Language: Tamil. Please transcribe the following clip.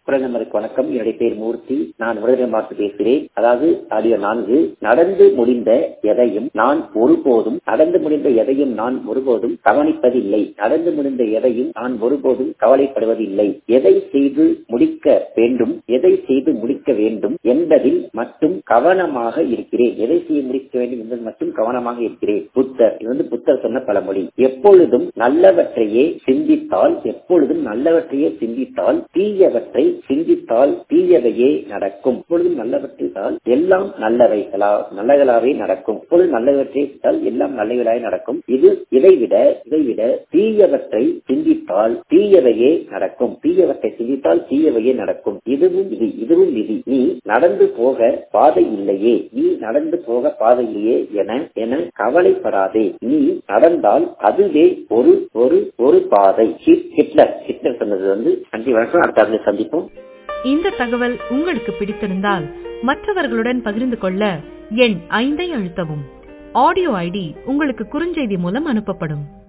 பிரதமருக்கு வணக்கம் என்னுடைய பேர் மூர்த்தி நான் விருதுநகர் மாவட்டத்தில் பேசுகிறேன் அதாவது ஆடியோ நான்கு நடந்து முடிந்த எதையும் நான் ஒருபோதும் நடந்து முடிந்த எதையும் நான் ஒருபோதும் கவனிப்பதில்லை நடந்து முடிந்த எதையும் நான் ஒருபோதும் கவலைப்படுவதில்லை எதை செய்து முடிக்க வேண்டும் எதை செய்து முடிக்க வேண்டும் என்பதில் மட்டும் கவனமாக இருக்கிறேன் எதை செய்ய முடிக்க வேண்டும் என்பதில் மட்டும் கவனமாக இருக்கிறேன் புத்தர் இது வந்து புத்தர் சொன்ன பழமொழி எப்பொழுதும் நல்லவற்றையே சிந்தித்தால் எப்பொழுதும் நல்லவற்றையே சிந்தித்தால் தீயவற்றை சிந்தித்தால் தீயவையே நடக்கும் எப்பொழுதும் நல்லவற்றால் எல்லாம் நல்லவைகளா நல்லவர்களாவே நடக்கும் எப்பொழுது நல்லவற்றை சிந்தித்தால் எல்லாம் நல்லவைகளாக நடக்கும் இது இதைவிட இதைவிட தீயவற்றை சிந்தித்தால் தீயவையே நடக்கும் தீயவற்றை சிந்தித்தால் தீயவையே நடக்கும் இதுவும் இது இதுவும் விதி நீ நடந்து போக பாதை இல்லையே நீ நடந்து போக பாதை இல்லையே என என கவலைப்படாதே நீ நடந்தால் அதுவே ஒரு ஒரு ஒரு பாதை ஹிட்லர் ஹிட்லர் சொன்னது வந்து நன்றி வணக்கம் அடுத்த ஆண்டு சந்திப்போம் இந்த தகவல் உங்களுக்கு பிடித்திருந்தால் மற்றவர்களுடன் பகிர்ந்து கொள்ள எண் ஐந்தை அழுத்தவும் ஆடியோ ஐடி உங்களுக்கு குறுஞ்செய்தி மூலம் அனுப்பப்படும்